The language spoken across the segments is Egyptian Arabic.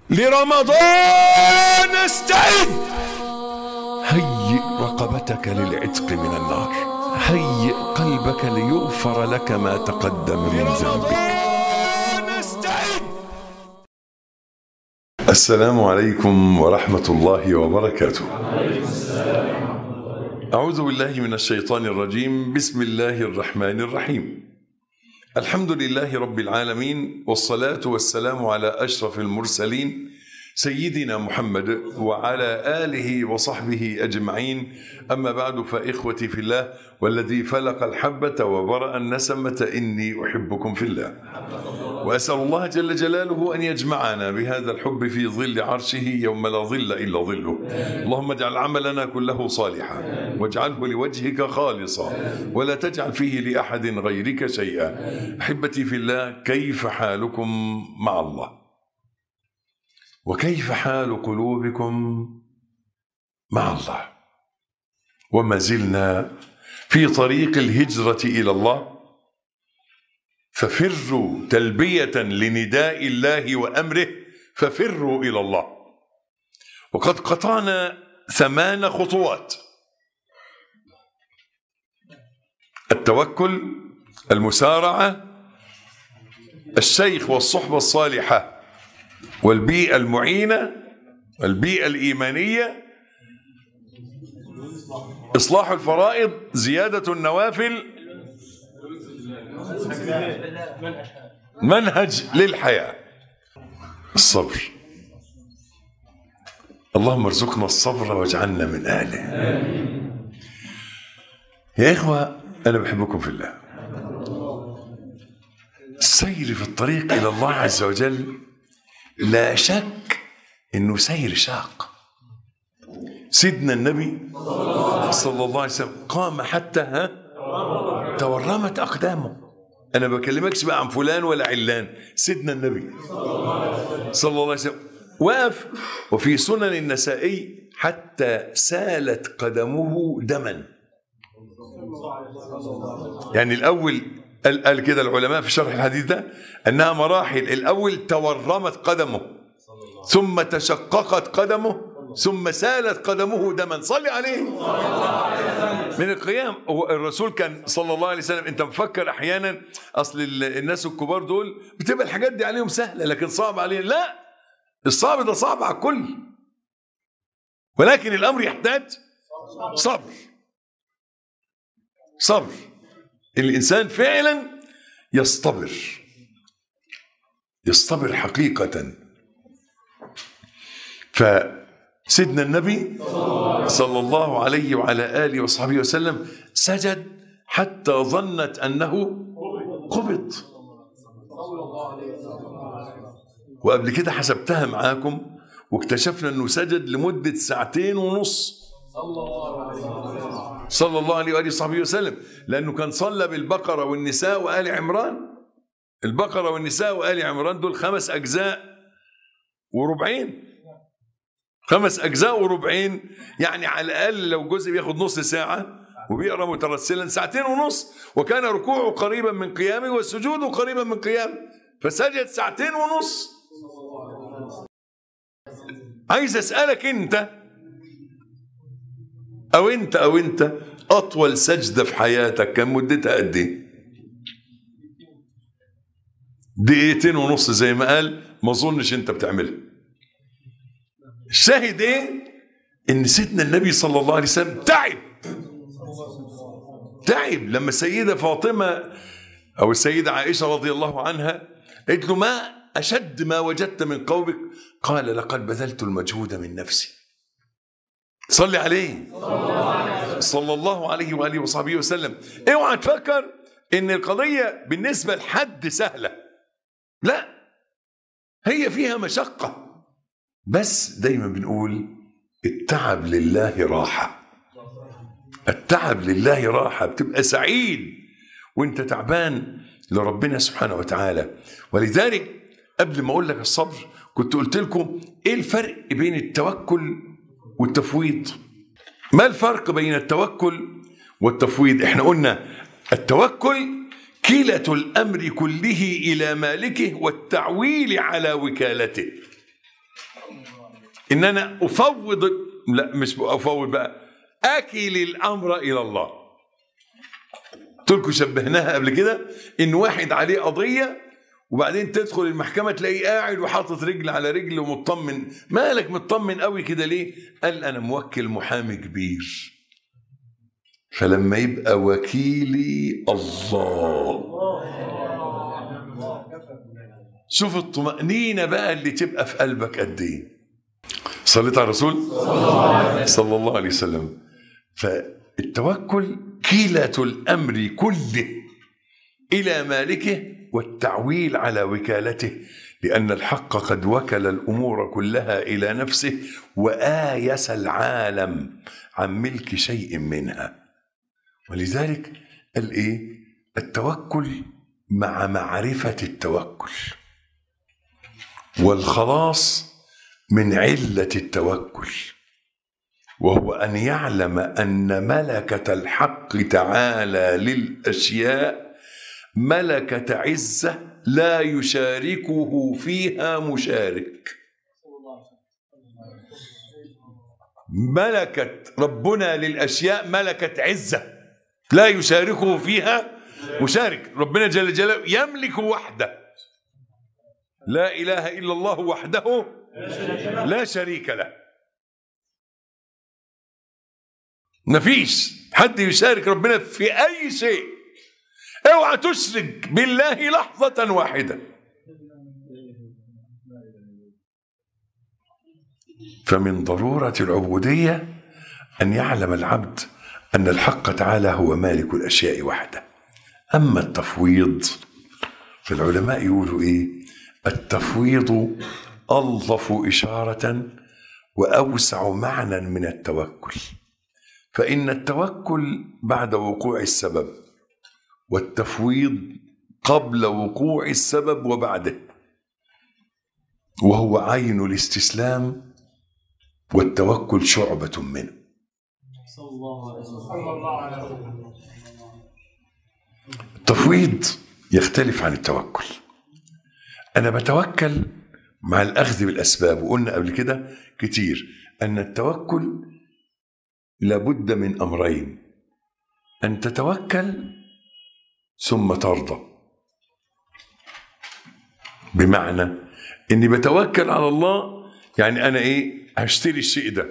لرمضان استعد هيئ رقبتك للعتق من النار هيئ قلبك ليغفر لك ما تقدم من ذنبك السلام عليكم ورحمة الله وبركاته أعوذ بالله من الشيطان الرجيم بسم الله الرحمن الرحيم الحمد لله رب العالمين والصلاة والسلام على أشرف المرسلين سيدنا محمد وعلى آله وصحبه أجمعين أما بعد فإخوتي في الله والذي فلق الحبة وبرأ النسمة إني أحبكم في الله وأسأل الله جل جلاله أن يجمعنا بهذا الحب في ظل عرشه يوم لا ظل إلا ظله اللهم اجعل عملنا كله صالحا واجعله لوجهك خالصا ولا تجعل فيه لأحد غيرك شيئا أحبتي في الله كيف حالكم مع الله وكيف حال قلوبكم مع الله وما زلنا في طريق الهجرة إلى الله ففروا تلبية لنداء الله وأمره ففروا إلى الله وقد قطعنا ثمان خطوات التوكل المسارعة الشيخ والصحبة الصالحة والبيئة المعينة البيئة الإيمانية إصلاح الفرائض زيادة النوافل منهج للحياة الصبر اللهم ارزقنا الصبر واجعلنا من أهله يا إخوة أنا بحبكم في الله السير في الطريق إلى الله عز وجل لا شك انه سير شاق سيدنا النبي صلى الله عليه وسلم قام حتى ها تورمت اقدامه انا بكلمكش بقى عن فلان ولا علان سيدنا النبي صلى الله عليه وسلم وقف وفي سنن النسائي حتى سالت قدمه دما يعني الاول قال, قال كده العلماء في شرح الحديث ده انها مراحل الاول تورمت قدمه ثم تشققت قدمه ثم سالت قدمه دما صلي عليه من القيام الرسول كان صلى الله عليه وسلم انت مفكر احيانا اصل الناس الكبار دول بتبقى الحاجات دي عليهم سهله لكن صعب عليهم لا الصعب ده صعب على الكل ولكن الامر يحتاج صبر صبر الإنسان فعلا يصطبر يصطبر حقيقة فسيدنا النبي صلى الله عليه وعلى آله وصحبه وسلم سجد حتى ظنت أنه قبض وقبل كده حسبتها معاكم واكتشفنا أنه سجد لمدة ساعتين ونص صلى الله عليه وآله وصحبه وسلم لأنه كان صلى بالبقرة والنساء وآل عمران البقرة والنساء وآل عمران دول خمس أجزاء وربعين خمس أجزاء وربعين يعني على الأقل لو جزء بياخد نص ساعة وبيقرأ مترسلا ساعتين ونص وكان ركوعه قريبا من قيامه وسجوده قريبا من قيامه فسجد ساعتين ونص عايز أسألك أنت او انت او انت اطول سجده في حياتك كان مدتها قد ايه دقيقتين ونص زي ما قال ما اظنش انت بتعملها الشاهد ايه ان سيدنا النبي صلى الله عليه وسلم تعب تعب لما السيده فاطمه او السيده عائشه رضي الله عنها قالت له ما اشد ما وجدت من قومك قال لقد بذلت المجهود من نفسي صلي عليه صلى الله عليه واله وصحبه وسلم اوعى تفكر ان القضيه بالنسبه لحد سهله لا هي فيها مشقه بس دايما بنقول التعب لله راحه التعب لله راحه بتبقى سعيد وانت تعبان لربنا سبحانه وتعالى ولذلك قبل ما اقول لك الصبر كنت قلت لكم ايه الفرق بين التوكل والتفويض ما الفرق بين التوكل والتفويض احنا قلنا التوكل كلة الأمر كله إلى مالكه والتعويل على وكالته ان انا افوض لا مش افوض بقى اكل الامر الى الله قلت لكم شبهناها قبل كده ان واحد عليه قضيه وبعدين تدخل المحكمه تلاقيه قاعد وحاطط رجل على رجل ومطمن مالك مطمن قوي كده ليه قال انا موكل محامي كبير فلما يبقى وكيلي الله شوف الطمأنينة بقى اللي تبقى في قلبك قد ايه صليت على الرسول صلى الله عليه وسلم فالتوكل كيلة الأمر كله إلى مالكه والتعويل على وكالته لأن الحق قد وكل الأمور كلها إلى نفسه وآيس العالم عن ملك شيء منها ولذلك قال إيه التوكل مع معرفة التوكل والخلاص من علة التوكل وهو أن يعلم أن ملكة الحق تعالى للأشياء ملكة عزة لا يشاركه فيها مشارك ملكة ربنا للأشياء ملكة عزة لا يشاركه فيها مشارك ربنا جل جلاله يملك وحده لا إله إلا الله وحده لا شريك له مفيش حد يشارك ربنا في أي شيء اوعى تشرك بالله لحظة واحدة فمن ضرورة العبودية أن يعلم العبد أن الحق تعالى هو مالك الأشياء وحده أما التفويض فالعلماء يقولوا إيه التفويض ألطف إشارة وأوسع معنى من التوكل فإن التوكل بعد وقوع السبب والتفويض قبل وقوع السبب وبعده وهو عين الاستسلام والتوكل شعبة منه صلى الله عليه وسلم التفويض يختلف عن التوكل أنا بتوكل مع الأخذ بالأسباب وقلنا قبل كده كتير أن التوكل لابد من أمرين أن تتوكل ثم ترضى بمعنى اني بتوكل على الله يعني انا ايه هشتري الشيء ده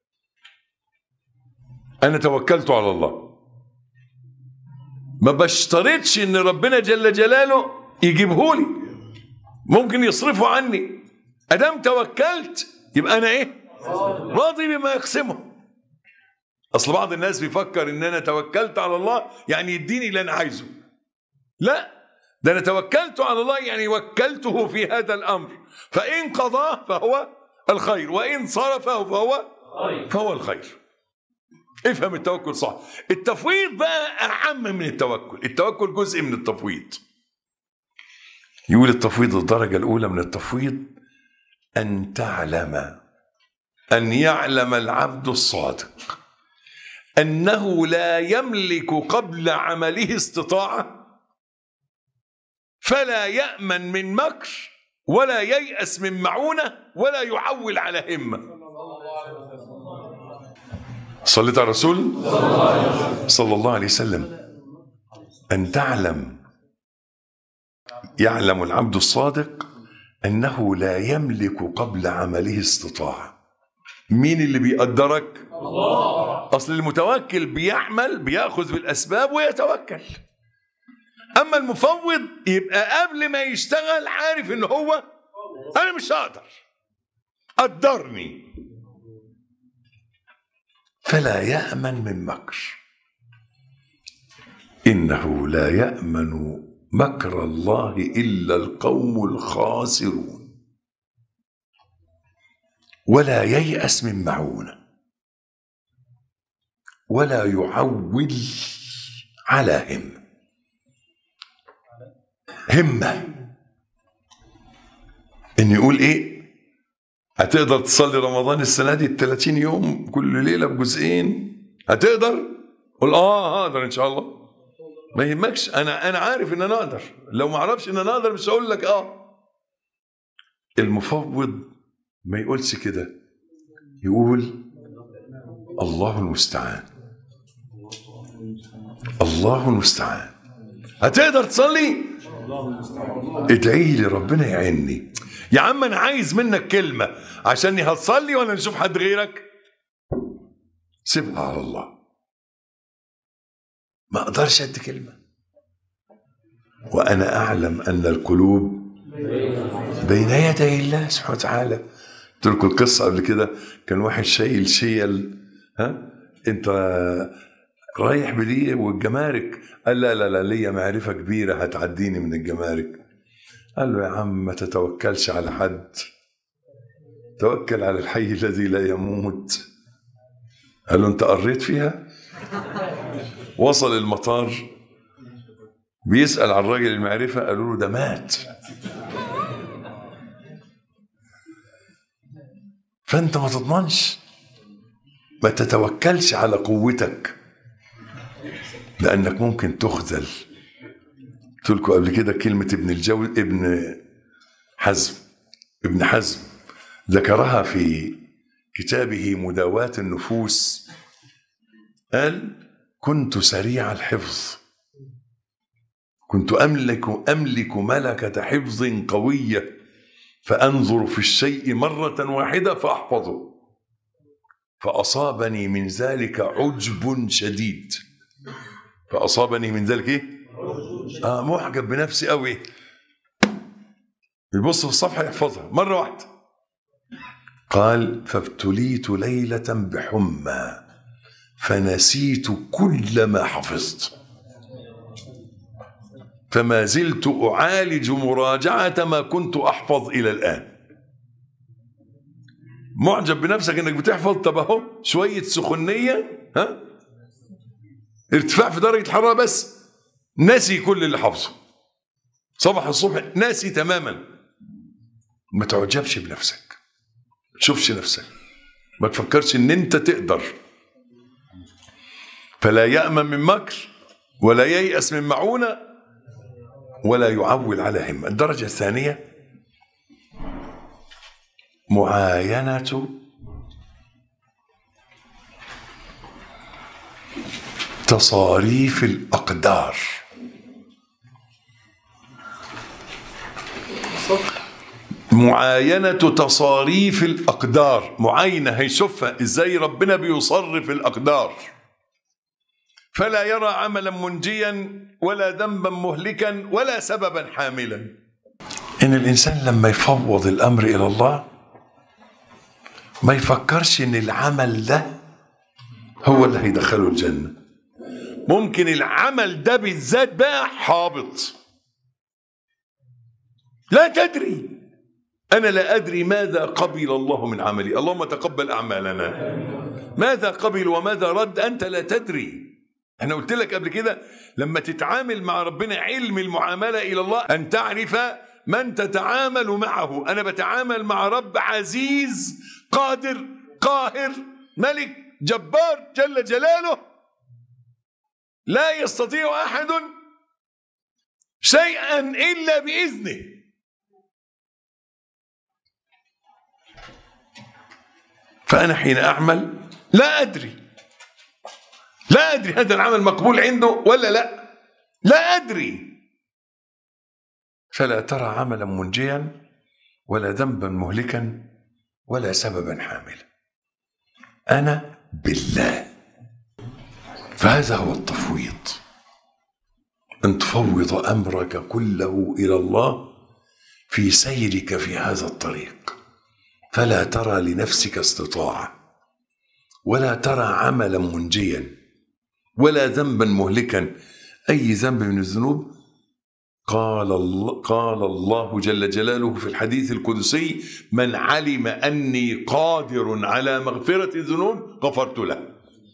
انا توكلت على الله ما بشترطش ان ربنا جل جلاله يجيبه لي ممكن يصرفه عني ادام توكلت يبقى انا ايه راضي بما يقسمه اصل بعض الناس بيفكر ان انا توكلت على الله يعني يديني اللي انا عايزه لا ده انا توكلت على الله يعني وكلته في هذا الامر فان قضاه فهو الخير وان صرفه فهو فهو الخير افهم التوكل صح التفويض بقى اعم من التوكل التوكل جزء من التفويض يقول التفويض الدرجه الاولى من التفويض ان تعلم ان يعلم العبد الصادق انه لا يملك قبل عمله استطاعه فلا يامن من مكر ولا ييأس من معونه ولا يعول على همه صليت على الرسول صلى الله عليه وسلم ان تعلم يعلم العبد الصادق انه لا يملك قبل عمله استطاعه مين اللي بيقدرك الله اصل المتوكل بيعمل بياخذ بالاسباب ويتوكل اما المفوض يبقى قبل ما يشتغل عارف ان هو انا مش هقدر قدرني فلا يامن من مكر انه لا يامن مكر الله الا القوم الخاسرون ولا ييأس من معونه ولا يعول على همه همة إن يقول إيه هتقدر تصلي رمضان السنة دي ال 30 يوم كل ليلة بجزئين هتقدر قول آه هقدر إن شاء الله ما يهمكش أنا أنا عارف إن أنا أقدر لو ما أعرفش إن أنا أقدر مش هقول لك آه المفوض ما يقولش كده يقول الله المستعان الله المستعان هتقدر تصلي ادعي لي ربنا يعيني يا عم انا عايز منك كلمه عشان هتصلي ولا نشوف حد غيرك سيبها على الله ما اقدرش ادي كلمه وانا اعلم ان القلوب بين يدي الله سبحانه وتعالى قلت لكم القصه قبل كده كان واحد شايل شيل ها انت رايح بدي والجمارك قال لا لا لا ليا معرفه كبيره هتعديني من الجمارك قال له يا عم ما تتوكلش على حد توكل على الحي الذي لا يموت قال له انت قريت فيها وصل المطار بيسأل عن الراجل المعرفة قالوا له ده مات فانت ما تضمنش ما تتوكلش على قوتك لانك ممكن تخذل قلت لكم قبل كده كلمة ابن الجو ابن حزم ابن حزم ذكرها في كتابه مداواة النفوس قال كنت سريع الحفظ كنت أملك أملك ملكة حفظ قوية فأنظر في الشيء مرة واحدة فأحفظه فأصابني من ذلك عجب شديد فأصابني من ذلك إيه؟ آه معجب بنفسي قوي يبص في الصفحة يحفظها مرة واحدة قال فابتليت ليلة بحمى فنسيت كل ما حفظت فما زلت أعالج مراجعة ما كنت أحفظ إلى الآن معجب بنفسك انك بتحفظ طب اهو شويه سخونيه ها ارتفاع في درجه الحراره بس ناسي كل اللي حافظه صبح الصبح ناسي تماما ما تعجبش بنفسك ما تشوفش نفسك ما تفكرش ان انت تقدر فلا يأمن من مكر ولا ييأس من معونة ولا يعول على همة الدرجة الثانية معاينة تصاريف الأقدار معاينة تصاريف الأقدار معاينة هيشوفها إزاي ربنا بيصرف الأقدار فلا يرى عملا منجيا ولا ذنبا مهلكا ولا سببا حاملا إن الإنسان لما يفوض الأمر إلى الله ما يفكرش إن العمل ده هو اللي هيدخله الجنة ممكن العمل ده بالذات بقى حابط لا تدري أنا لا أدري ماذا قبل الله من عملي اللهم تقبل أعمالنا ماذا قبل وماذا رد أنت لا تدري أنا قلت لك قبل كده لما تتعامل مع ربنا علم المعاملة إلى الله أن تعرف من تتعامل معه أنا بتعامل مع رب عزيز قادر قاهر ملك جبار جل جلاله لا يستطيع أحد شيئا إلا بإذنه فأنا حين أعمل لا أدري لا أدري هذا العمل مقبول عنده ولا لا لا أدري فلا ترى عملا منجيا ولا ذنبا مهلكا ولا سببا حاملا أنا بالله فهذا هو التفويض أن تفوض أمرك كله إلى الله في سيرك في هذا الطريق فلا ترى لنفسك استطاعة ولا ترى عملا منجيا ولا ذنبا مهلكا أي ذنب من الذنوب قال الله, قال الله جل جلاله في الحديث القدسي من علم أني قادر على مغفرة الذنوب غفرت له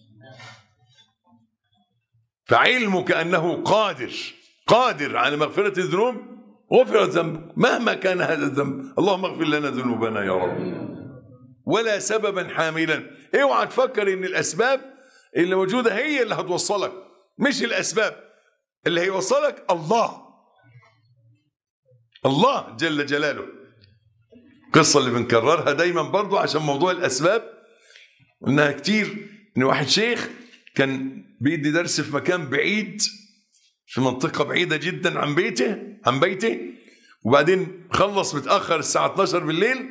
فعلمك أنه قادر قادر على مغفرة الذنوب غفرت ذنبك مهما كان هذا الذنب اللهم اغفر لنا ذنوبنا يا رب ولا سببا حاملا اوعى تفكر ان الاسباب اللي موجوده هي اللي هتوصلك مش الاسباب اللي هيوصلك الله الله جل جلاله القصه اللي بنكررها دايما برضو عشان موضوع الاسباب قلناها كتير ان واحد شيخ كان بيدي درس في مكان بعيد في منطقة بعيدة جدا عن بيته عن بيته وبعدين خلص متأخر الساعة 12 بالليل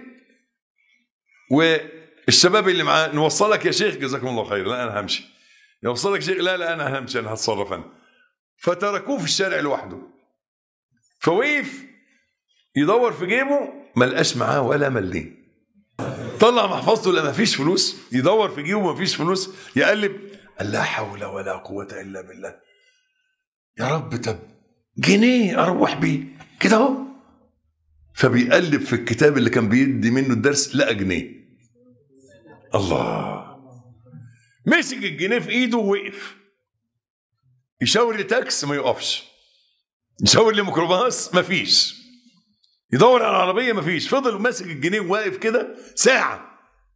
والشباب اللي معاه نوصلك يا شيخ جزاكم الله خير لا انا همشي يوصلك شيخ لا لا انا همشي انا هتصرف انا فتركوه في الشارع لوحده فوقف يدور في جيبه ما لقاش معاه ولا مليم طلع محفظته لا ما فيش فلوس يدور في جيبه ما فيش فلوس يقلب قال لا حول ولا قوة إلا بالله يا رب طب جنيه أروح بيه كده أهو فبيقلب في الكتاب اللي كان بيدي منه الدرس لقى جنيه الله مسك الجنيه في ايده ووقف يشاور لتاكس ما يقفش يشاور لميكروباص ما فيش يدور على العربية ما فيش فضل ماسك الجنيه واقف كده ساعة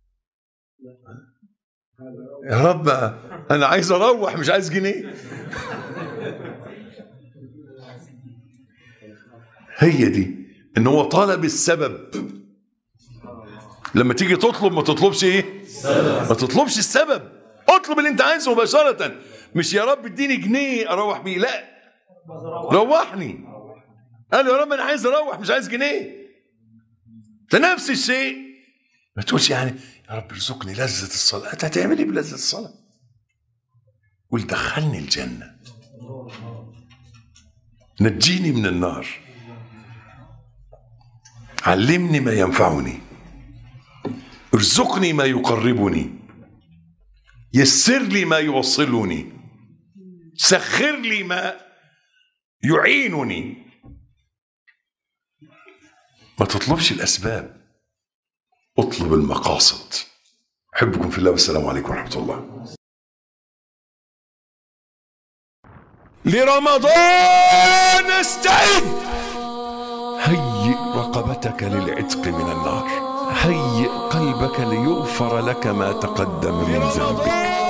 يا رب أنا عايز أروح مش عايز جنيه هي دي إن هو طلب السبب لما تيجي تطلب ما تطلبش إيه؟ ما تطلبش السبب اطلب اللي أنت عايزه مباشرة مش يا رب اديني جنيه أروح بيه لا روحني قال يا رب انا عايز اروح مش عايز جنيه فنفس الشيء ما تقولش يعني يا رب ارزقني لذة الصلاة انت هتعمل ايه بلذة الصلاة قول دخلني الجنة نجيني من النار علمني ما ينفعني ارزقني ما يقربني يسر لي ما يوصلني سخر لي ما يعينني ما تطلبش الأسباب اطلب المقاصد أحبكم في الله والسلام عليكم ورحمة الله لرمضان استعد هيئ رقبتك للعتق من النار هيئ قلبك ليغفر لك ما تقدم من ذنبك